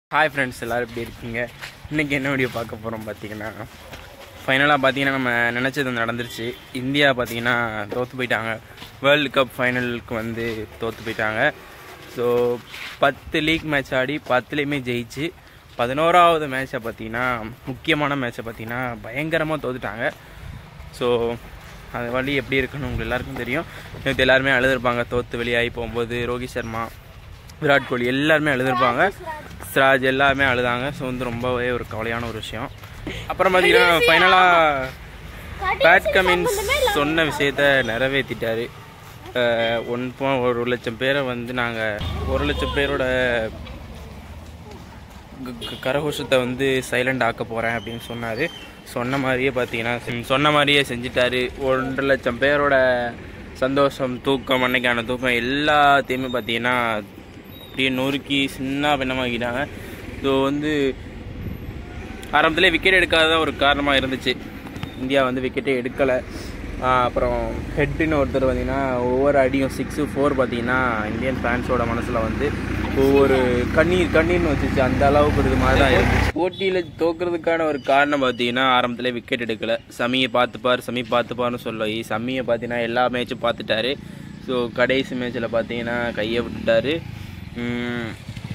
hi friends எல்லோரும் எப்படி இருக்கீங்க இன்றைக்கி என்ன வீடியோ பார்க்க போகிறோம் பார்த்தீங்கன்னா ஃபைனலாக பார்த்தீங்கன்னா நம்ம நினச்சது நடந்துருச்சு இந்தியா பார்த்தீங்கன்னா தோற்று போயிட்டாங்க வேர்ல்டு கப் ஃபைனலுக்கு வந்து தோற்று போயிட்டாங்க ஸோ பத்து லீக் மேட்ச் ஆடி பத்துலேயுமே ஜெயிச்சு பதினோராவது மேட்ச்சை பார்த்தீங்கன்னா முக்கியமான மேட்ச்சை பார்த்தீங்கன்னா பயங்கரமாக தோத்துட்டாங்க ஸோ அது வழி எப்படி இருக்குன்னு உங்களுக்கு எல்லாருக்கும் தெரியும் நேற்று எல்லாருமே அழுதுருப்பாங்க தோற்று வெளியாகி போகும்போது ரோஹித் சர்மா விராட் கோலி எல்லாருமே அழுதுருப்பாங்க சிராஜ் எல்லாருமே அழுதாங்க ஸோ வந்து ரொம்பவே ஒரு கவலையான ஒரு விஷயம் அப்புறம் பார்த்தீங்கன்னா ஃபைனலாக பேட் கமின்ஸ் சொன்ன விஷயத்த நிறைவேற்றிட்டாரு ஒன் போ ஒரு லட்சம் பேரை வந்து நாங்கள் ஒரு லட்சம் பேரோட க- க- கரகோஷத்தை வந்து சைலண்ட் ஆக்க போகிறேன் அப்படின்னு சொன்னார் சொன்ன மாதிரியே பார்த்தீங்கன்னா ம், சொன்ன மாதிரியே செஞ்சிட்டாரு ஒன்றரை லட்சம் பேரோட சந்தோஷம் தூக்கம் அன்னைக்கான தூக்கம் எல்லாத்தையுமே பார்த்தீங்கன்னா அப்படியே நொறுக்கி சின்ன பின்னமாக்கிட்டாங்க ஸோ வந்து ஆரம்பத்திலே விக்கெட் எடுக்காத ஒரு காரணமாக இருந்துச்சு இந்தியா வந்து விக்கெட்டே எடுக்கலை அப்புறம் ஹெட்டுன்னு ஒருத்தர் பார்த்தீங்கன்னா ஒவ்வொரு அடியும் சிக்ஸு ஃபோர் பார்த்தீங்கன்னா இந்தியன் ஃபேன்ஸோட மனசில் வந்து ஒவ்வொரு கண்ணீர் கண்ணீர்னு வச்சுச்சு அந்த அளவுக்கு ஒரு இது மாதிரி தான் இருந்துச்சு போட்டியில் தோக்குறதுக்கான ஒரு காரணம் பார்த்தீங்கன்னா ஆரம்பத்திலே விக்கெட் எடுக்கலை சமியை பார்த்துப்பார் சமி பார்த்துப்பார்னு சொல்லி சமியை பார்த்தீங்கன்னா எல்லா மேட்சும் பார்த்துட்டாரு ஸோ கடைசி மேட்ச்சில் பார்த்தீங்கன்னா கையை விட்டுட்டாரு உம்,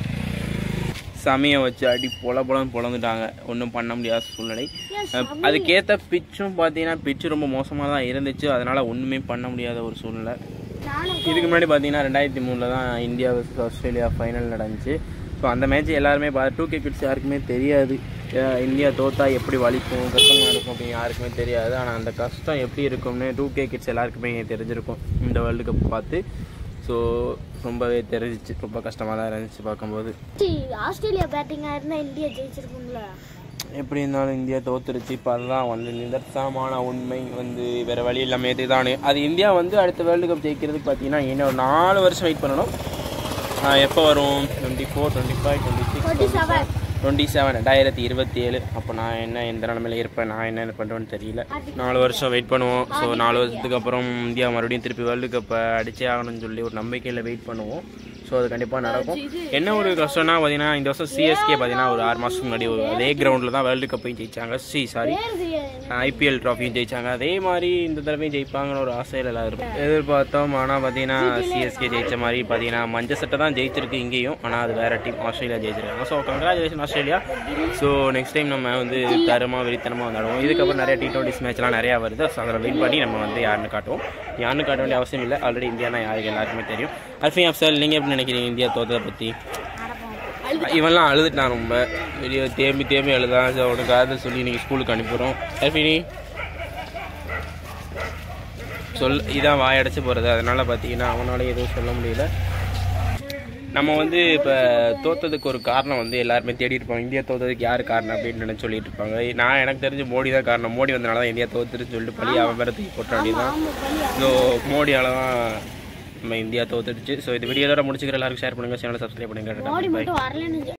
சமையை வச்சு அடி பொல பொலன்னு பொழந்துட்டாங்க ஒன்றும் பண்ண முடியாத சூழ்நிலை அஹ் அதுக்கேற்ற பிச்சும் பார்த்தீங்கன்னா பிச்சு ரொம்ப மோசமாக தான் இருந்துச்சு அதனால் ஒன்றுமே பண்ண முடியாத ஒரு சூழ்நிலை இதுக்கு முன்னாடி பார்த்தீங்கன்னா ரெண்டாயிரத்தி மூணில் தான் இந்தியா vs ஆஸ்திரேலியா ஃபைனல் நடந்துச்சு ஸோ அந்த மேட்ச் எல்லாருமே பார்த்து டூ கே கிட்ஸ் யாருக்குமே தெரியாது அஹ் இந்தியா தோத்தா எப்படி வலிக்கும் கஷ்டமாக இருக்கும் அப்படின்னு யாருக்குமே தெரியாது ஆனால் அந்த கஷ்டம் எப்படி இருக்கும்னு டூ கே கிட்ஸ் எல்லாருக்குமே தெரிஞ்சிருக்கும் இந்த வேர்ல்டு கப் பார்த்து ஸோ ரொம்பவே தெரிஞ்சிச்சு ரொம்ப கஷ்டமாக தான் இருந்துச்சு பார்க்கும்போது சி, ஆஸ்திரேலியா பேட்டிங்கா இருந்தா இந்தியா ஜெயிச்சிருக்கும்ல எப்படி இருந்தாலும் இந்தியா தோத்துருச்சு இப்போ அதுதான் வந்து நிதர்சனமான உண்மை வந்து வேற வழி இல்லாமல் இதுதானே அது இந்தியா வந்து அடுத்த வேர்ல்டு கப் ஜெயிக்கிறதுக்கு பார்த்தீங்கன்னா இன்னும் ஒரு நாலு வருஷம் வெயிட் பண்ணணும் ஆஹ் எப்போ வரும் twenty four twenty five twenty twenty six seven twenty seven ரெண்டாயிரத்தி இருபத்தி ஏழு அப்போ நான் என்ன எந்த நிலமையில இருப்பேன் நான் என்ன பண்ணுறேன்னு தெரியல நாலு வருஷம் வெயிட் பண்ணுவோம் ஸோ நாலு வருஷத்துக்கு அப்புறம் இந்தியா மறுபடியும் திருப்பி வேர்ல்டு கப்பை அடிச்சே ஆகணும்னு சொல்லி ஒரு நம்பிக்கையில் வெயிட் பண்ணுவோம் ஸோ அது கண்டிப்பாக நடக்கும் என்ன ஒரு கஷ்டம்னா பார்த்தீங்கன்னா இந்த வருஷம் சிஎஸ்கே பார்த்தீங்கன்னா ஒரு ஆறு மாதத்துக்கு முன்னாடி ஒரு அதே கிரவுண்டில் தான் வேர்ல்டு கப்பையும் ஜெயிச்சாங்க சி சாரி ஐபிஎல் ட்ராஃபியும் ஜெயிச்சாங்க அதே மாதிரி இந்த தடவையும் ஜெயிப்பாங்கன்னு ஒரு ஆசையில் எல்லாரும் எதிர்பார்த்தோம் ஆனால் பார்த்தீங்கன்னா சிஎஸ்கே ஜெயிச்ச மாதிரி பார்த்தீங்கன்னா மஞ்சள் சட்டை தான் ஜெயிச்சிருக்கு இங்கேயும் ஆனால் அது வேற டீம் ஆஸ்திரேலியா ஜெயிச்சிருக்காங்க so congratulation Australia so next time நம்ம வந்து தரமாக வெறித்தனமாக விளாடுவோம் இதுக்கப்புறம் நிறைய டி டுவெண்ட்டிஸ் மேட்ச்லாம் நிறையா வருது ஸோ அதில் வின் பண்ணி நம்ம வந்து யாருன்னு காட்டுவோம் யாருன்னு காட்ட வேண்டிய அவசியம் இல்லை ஆல்ரெடி இந்தியானா யாருக்கு எல்லாருக்குமே தெரியும் அல்ஃபி அப்சல் நீங்கள் எப்படி நினைக்கிறீங்க இந்தியா தோத்ததை பற்றி இவன்லாம் அழுதுட்டான் ரொம்ப வெளியே தேம்பி தேம்பி அழுதான் சரி அவனுக்கு அதை சொல்லி இன்னைக்கு ஸ்கூலுக்கு அனுப்பிடுறோம் அல்ஃபினி சொல் இதான் வாயடைச்சு போகிறது அதனால் பார்த்தீங்கன்னா அவனால எதுவும் சொல்ல முடியல நம்ம வந்து இப்போ தோத்ததுக்கு ஒரு காரணம் வந்து எல்லாருமே தேடி இருப்பாங்க இந்தியா தோத்ததுக்கு யார் காரணம் அப்படின்னு நினைச்சு சொல்லிட்டு இருப்பாங்க நான் எனக்கு தெரிஞ்சு மோடி தான் காரணம் மோடி வந்தனால தான் இந்தியா தோத்துருன்னு சொல்லிட்டு பழி அவன் பேர தூக்கி போட்ட வேண்டியதான் ஸோ மோடியால தான் நம்ம இந்தியா தோத்துடுச்சு ஸோ இந்த வீடியோதோட முடிச்சுக்கிற எல்லாருக்கும் ஷேர் பண்ணுங்கள் சேனலை சப்ஸ்கிரைப் பண்ணுங்கள் மோடி பாய் மட்டும் வரலன்னு